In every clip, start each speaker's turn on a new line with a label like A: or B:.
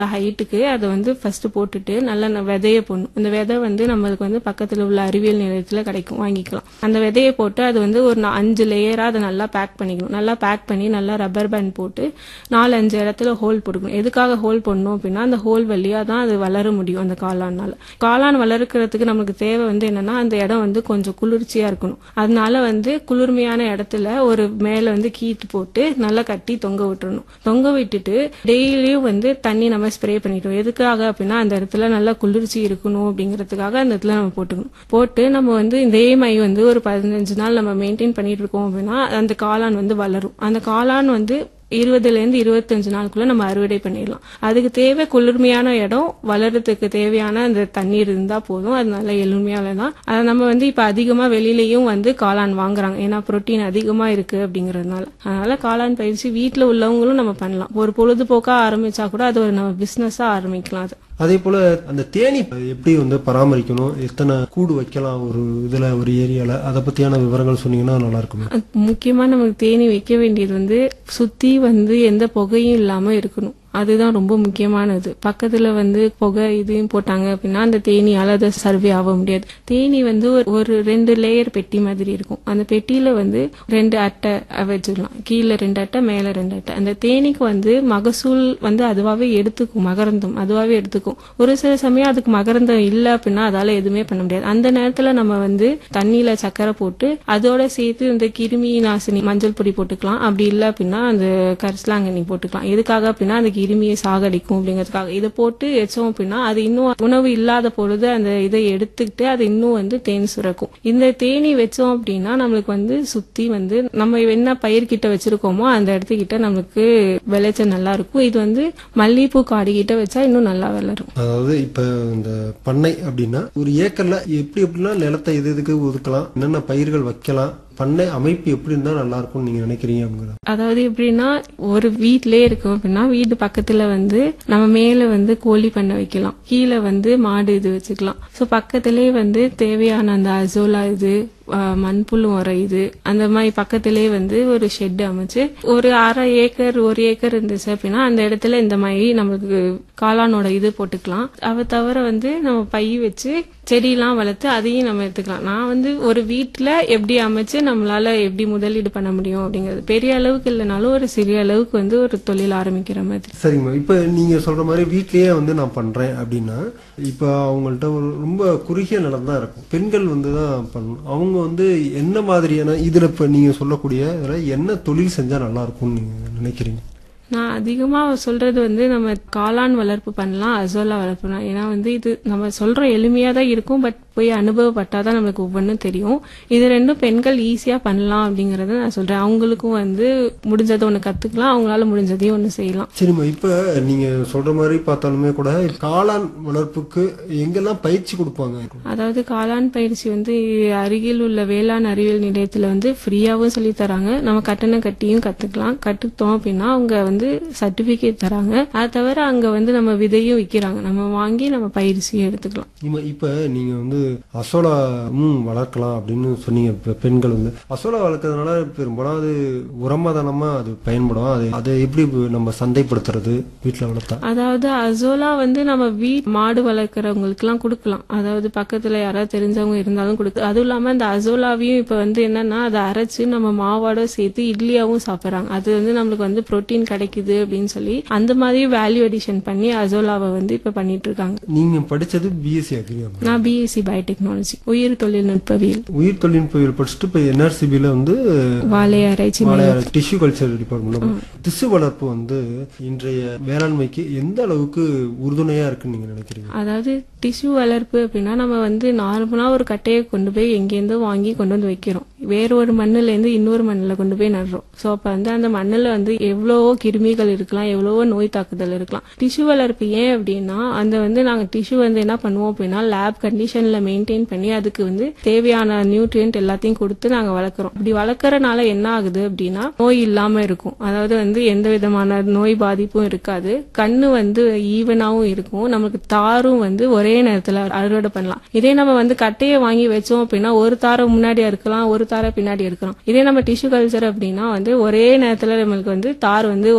A: ஹைட்டுக்கு அதை வந்து ஃபர்ஸ்ட் போட்டுட்டு நல்லா ந- விதைய போடணும் அந்த விதை வந்து நம்மளுக்கு வந்து பக்கத்துல உள்ள அறிவியல் நிலையத்துல கிடைக்கும் வாங்கிக்கலாம் அந்த விதையை போட்டு அது வந்து ஒரு நா- அஞ்சு லேயரா அதை நல்லா பேக் பண்ணிக்கணும் நல்லா பேக் பண்ணி நல்லா ரப்பர் பேண்ட் போட்டு நாலு அஞ்சு இடத்துல ஹோல் போட்டுக்கணும் எதுக்காக ஹோல் பண்ணணும் அப்படின்னா அந்த ஹோல் வழியா தான் அது வளர முடியும் அந்த காளானால காளான் வளர்க்கறதுக்கு நமக்கு தேவை வந்து என்னன்னா அந்த இடம் வந்து கொஞ்சம் குளிர்ச்சியா இருக்கணும் அதனால வந்து குளிர்மையான இடத்துல ஒரு மேல வந்து கீட்டு போட்டு நல்லா கட்டி தொங்க விட்டுறணும் தொங்க விட்டுட்டு டெய்லியும் வந்து தண்ணி நம்ம ஸ்ப்ரே பண்ணிட்டோம் எதுக்காக அப்படின்னா அந்த இடத்துல நல்லா குளிர்ச்சி இருக்கணும் அப்படிங்கறதுக்காக அந்த இடத்துல நம்ம போட்டுக்கணும் போட்டு நம்ம வந்து இதே மை வந்து ஒரு பதினஞ்சு நாள் நம்ம மெயின்டைன் பண்ணிட்டு இருக்கோம் அப்படின்னா அந்த காளான் வந்து வளரும் அந்த காளான் வந்து இருபதுல இருந்து இருபத்தஞ்சு நாளுக்குள்ள நம்ம அறுவடை பண்ணிடலாம் அதுக்கு தேவை குளிர்மையான இடம் வளர்றதுக்கு தேவையான அந்த தண்ணீர் இருந்தா போதும் அது நல்ல எளிமையால தான் அதை நம்ம வந்து இப்ப அதிகமா வெளியிலயும் வந்து காளான் வாங்குறாங்க ஏன்னா புரோட்டீன் அதிகமா இருக்கு அப்படிங்கறதுனால அதனால காளான் பயிற்சி வீட்ல உள்ளவங்களும் நம்ம பண்ணலாம் ஒரு பொழுதுபோக்கா ஆரம்பிச்சா கூட அது ஒரு நம்ம பிசினஸா ஆரம்பிக்கலாம் அது
B: அதே போல அந்த தேனி எப்படி வந்து பராமரிக்கணும் எத்தனை கூடு வைக்கலாம் ஒரு இதுல ஒரு ஏரியால அதை பத்தியான விவரங்கள் சொன்னீங்கன்னா நல்லா இருக்குமே
A: அது முக்கியமா நமக்கு தேனி வைக்க வேண்டியது வந்து சுத்தி வந்து எந்த புகையும் இல்லாம இருக்கணும் அதுதான் ரொம்ப முக்கியமானது பக்கத்துல வந்து புகை இதையும் போட்டாங்க அப்படின்னா அந்த தேனியால அதை சர்வே ஆக முடியாது தேனி வந்து ஒரு- ஒரு ரெண்டு லேயர் பெட்டி மாதிரி இருக்கும் அந்த பெட்டியில வந்து ரெண்டு அட்டை வச்சுக்கலாம் கீழே ரெண்டு அட்டை மேல ரெண்டு அட்டை அந்த தேனிக்கு வந்து மகசூல் வந்து அதுவாவே எடுத்துக்கும் மகரந்தம் அதுவாவே எடுத்துக்கும் ஒரு சில சமயம் அதுக்கு மகரந்தம் இல்ல அப்படின்னா அதால எதுவுமே பண்ண முடியாது அந்த நேரத்துல நம்ம வந்து தண்ணியில சக்கரை போட்டு அதோட சேர்த்து இந்த கிருமி நாசினி மஞ்சள் பொடி போட்டுக்கலாம் அப்படி இல்ல அப்படின்னா அந்த கரிசலாங்கண்ணி போட்டுக்கலாம் எதுக்காக அப்படின்னா அந்த கிருமியை சாகடிக்கும் அப்படிங்கிறதுக்காக இதை போட்டு வச்சோம் அப்படின்னா அது இன்னும் உணவு இல்லாத பொழுது அந்த இதை எடுத்துக்கிட்டு அது இன்னும் வந்து தேன் சுரக்கும் இந்த தேனி வச்சோம் அப்படின்னா நம்மளுக்கு வந்து சுத்தி வந்து நம்ம என்ன பயிர்கிட்ட வச்சிருக்கோமோ அந்த இடத்துக்கிட்ட நம்மளுக்கு விளைச்சல் நல்லா இருக்கும் இது வந்து மல்லிகைப்பூ காடு கிட்ட வச்சா இன்னும் நல்லா வளரும்
B: அதாவது இப்ப இந்த பண்ணை அப்படின்னா ஒரு ஏக்கர்ல எப்படி எப்படிலாம் நிலத்தை எது எதுக்கு ஒதுக்கலாம் என்னென்ன பயிர்கள் வைக்கலாம் பண்ணை அமைப்பு எப்படி இருந்தா நல்லா இருக்கும்னு நீங்க நினைக்கிறீங்க அப்படிங்கிற
A: அதாவது எப்படின்னா ஒரு வீட்லயே இருக்கும் அப்படின்னா வீட்டு பக்கத்துல வந்து நம்ம மேல வந்து கோழி பண்ண வைக்கலாம் கீழே வந்து மாடு இது வச்சுக்கலாம் சோ பக்கத்திலேயே வந்து தேவையான அந்த அசோலா இது ஆஹ், மண்புழு உரம் இது அந்த மாதிரி பக்கத்திலேயே வந்து ஒரு ஷெட் அமைச்சு ஒரு அரை ஏக்கர் ஒரு ஏக்கர் இருந்துச்சு அப்படின்னா அந்த இடத்துல இந்த மாதிரி நம்மளுக்கு காளானோட இது போட்டுக்கலாம் அதை தவிர வந்து நம்ம பை வச்சு செடியெல்லாம் வளர்த்து அதையும் நம்ம எடுத்துக்கலாம் நான் வந்து ஒரு வீட்ல எப்படி அமைச்சு நம்மளால எப்படி முதலீடு பண்ண முடியும் அப்படிங்கிறது பெரிய அளவுக்கு இல்லைனாலும் ஒரு சிறிய அளவுக்கு வந்து ஒரு தொழில் ஆரம்பிக்கிற மாதிரி
B: சரிங்கம்மா இப்ப நீங்க சொல்ற மாதிரி வீட்லயே வந்து நான் பண்றேன் அப்படின்னா இப்ப அவங்கள்ட்ட ஒரு ரொம்ப குறுகிய நிலம் தான் இருக்கும் பெண்கள் வந்து தான் பண்ணணும் அவங்க வந்து என்ன மாதிரியான இதுல இப்ப நீங்க சொல்லக்கூடிய இதுல என்ன தொழில் செஞ்சா நல்லா இருக்கும்னு நீங்க நினைக்கிறீங்க
A: நான் அதிகமா சொல்றது வந்து நம்ம காளான் வளர்ப்பு பண்ணலாம் அசோலா வளர்ப்பு பண்ணலாம் ஏன்னா வந்து இது நம்ம சொல்றோம் எளிமையா தான் இருக்கும் பட் போய் அனுபவப்பட்டாதான் நம்மளுக்கு ஒவ்வொன்றும் தெரியும் இது ரெண்டும் பெண்கள் ஈஸியா பண்ணலாம் அப்படிங்கறத நான் சொல்றேன் அவங்களுக்கும் வந்து முடிஞ்சதை ஒண்ணு கத்துக்கலாம் அவங்களால முடிஞ்சதையும் ஒண்ணு செய்யலாம்
B: சரிம்மா இப்ப நீங்க சொல்ற மாதிரி பார்த்தாலுமே கூட காளான் வளர்ப்புக்கு எங்கெல்லாம் பயிற்சி கொடுப்பாங்க
A: அதாவது காளான் பயிற்சி வந்து அருகில் உள்ள வேளாண் அறிவியல் நிலையத்துல வந்து ஃப்ரீயாவும் சொல்லி தராங்க நம்ம கட்டணம் கட்டியும் கத்துக்கலாம் கத்துக்கிட்டோம் அப்படின்னா அவங்க வந்து சர்டிபிகேட் தராங்க அது தவிர அங்க வந்து நம்ம விதையும் விக்கிறாங்க நம்ம வாங்கி நம்ம பயிற்சியும் எடுத்துக்கலாம்
B: இம்ம- இப்ப நீங்க வந்து அசோலாவும் வளர்க்கலாம் அப்படின்னு சொன்னீங்க இப்ப பெண்கள் வந்து அசோலா வளர்க்கறதுனால பெரும்பாலும் அது உரமாதானமா அது பயன்படும் அது அதை எப்படி நம்ம சந்தைப்படுத்துறது வீட்டுல வளர்த்தா
A: அதாவது அசோலா வந்து நம்ம வீட் மாடு வளர்க்குறவங்களுக்கு எல்லாம் கொடுக்கலாம் அதாவது பக்கத்துல யாராவது தெரிஞ்சவங்க இருந்தாலும் கொடுக்கு அதுவும் இல்லாம அந்த அசோலாவையும் இப்ப வந்து என்னன்னா அதை அரைச்சு நம்ம மாவோட சேர்த்து இட்லியாவும் சாப்பிடுறாங்க அது வந்து நம்மளுக்கு வந்து புரோட்டீன் கிடைக்குது அப்படின்னு சொல்லி அந்த மாதிரி வேல்யூ அடிஷன் பண்ணி அசோலாவை வந்து இப்ப பண்ணிட்டு இருக்காங்க
B: நீங்க படிச்சது பிஎஸ்சி அக்ரியா
A: நான் பிஎஸ்சி பயோடெக்னாலஜி உயிர் தொழில்நுட்பவியல்
B: உயிர் தொழில்நுட்பவியல் படிச்சுட்டு இப்ப என்ஆர்சிபில வந்து
A: வாழை ஆராய்ச்சி
B: டிஷ்யூ கல்ச்சர் டிபார்ட்மெண்ட் திசு வளர்ப்பு வந்து இன்றைய வேளாண்மைக்கு எந்த அளவுக்கு உறுதுணையா இருக்குன்னு நீங்க நினைக்கிறீங்க
A: அதாவது டிஷ்யூ வளர்ப்பு அப்படின்னா நம்ம வந்து நார்மலா ஒரு கட்டையை கொண்டு போய் எங்கேருந்தோ வாங்கி கொண்டு வந்து வைக்கிறோம் வேற ஒரு மண்ணுல இருந்து இன்னொரு மண்ணுல கொண்டு போய் நடுறோம் சோ அப்ப வந்து அந்த மண்ணுல வந்து எவ்வளவோ கிருமிகள் இருக்கலாம் எவ்வளவோ நோய் தாக்குதல் இருக்கலாம் டிஷ்யூ வளர்ப்பு ஏன் அப்படின்னா அந்த வந்து நாங்க டிஷ்யூ வந்து என்ன பண்ணுவோம் அப்படின்னா லேப் கண்டிஷன்ல மெயின்டைன் பண்ணி அதுக்கு வந்து தேவையான நியூட்ரியன்ட் எல்லாத்தையும் கொடுத்து நாங்க வளர்க்குறோம் இப்படி வளர்க்கறனால என்ன ஆகுது அப்படின்னா நோய் இல்லாம இருக்கும் அதாவது வந்து எந்த விதமான நோய் பாதிப்பும் இருக்காது கண்ணு வந்து ஈவனாவும் இருக்கும் நமக்கு தாரும் வந்து ஒரே நேரத்துல அறுவடை பண்ணலாம் இதே நம்ம வந்து கட்டையை வாங்கி வச்சோம் அப்படின்னா ஒரு தாரம் முன்னாடி இருக்கலாம் ஒரு தாரம் பின்னாடி இருக்கலாம் இதே நம்ம டிஷ்யூ கல்ச்சர் அப்படின்னா வந்து ஒரே நேரத்துல நம்மளுக்கு வந்து தார் வந்து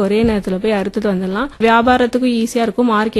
A: ஒரே நேரத்துல போய் அறுத்துட்டு வந்துடலாம் வியாபாரத்துக்கும் ஈஸியா இருக்கும் மார்க்கெட்